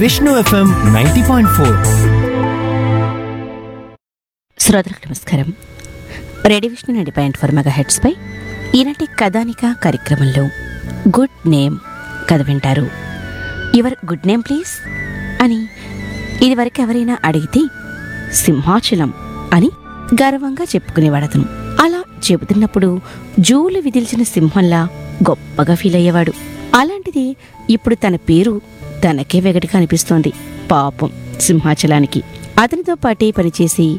Vishnu FM ninety point four శ్రోతలకు నమస్కారం radio Vishnu ninety point four mega హెడ్స్పై ఈనాటి కథానిక కార్యక్రమంలో గుడ్ నేమ్ కథ వింటారు యువర్ గుడ్ నేమ్ ప్లీజ్ అని ఇదివరకు ఎవరైనా అడిగితే సింహాచలం అని గర్వంగా చెప్పుకునేవాడు అతను అలా చెబుతున్నప్పుడు జూలు విదిల్చిన సింహంలా గొప్పగా ఫీల్ అయ్యేవాడు అలాంటిది ఇప్పుడు తన పేరు తనకే వెగటిగా అనిపిస్తోంది పాపం సింహాచలానికి అతనితో పాటే పనిచేసి